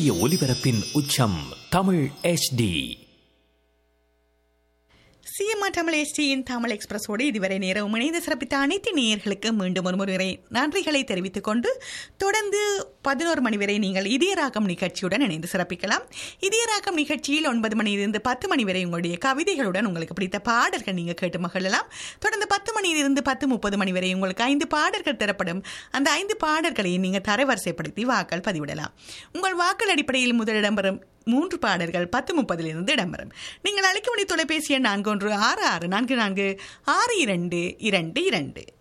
சூரிய ஒளிபரப்பின் உச்சம் தமிழ் HD சிஎம்ஆர் தமிழ் எஸ்டியின் தமிழ் எக்ஸ்பிரஸோடு இதுவரை நேரம் இணைந்து சிறப்பித்த அனைத்து நேயர்களுக்கு மீண்டும் ஒரு முறை நன்றிகளை தெரிவித்துக் கொண்டு தொடர்ந்து பதினோரு மணி வரை நீங்கள் இதயராகம் நிகழ்ச்சியுடன் இணைந்து சிறப்பிக்கலாம் இதயராகம் நிகழ்ச்சியில் ஒன்பது மணியிலிருந்து பத்து மணி வரை உங்களுடைய கவிதைகளுடன் உங்களுக்கு பிடித்த பாடல்கள் நீங்கள் கேட்டு மகிழலாம் தொடர்ந்து பத்து மணியிலிருந்து பத்து முப்பது மணி வரை உங்களுக்கு ஐந்து பாடல்கள் தரப்படும் அந்த ஐந்து பாடல்களை நீங்கள் தரவரிசைப்படுத்தி வாக்கள் பதிவிடலாம் உங்கள் வாக்கள் அடிப்படையில் முதலிடம் பெறும் மூன்று பாடல்கள் பத்து முப்பதிலிருந்து இடம்பெறும் நீங்கள் அழைக்க வேண்டிய தொலைபேசி எண் நான்கு ஒன்று ஆறு ஆறு நான்கு நான்கு ஆறு இரண்டு இரண்டு இரண்டு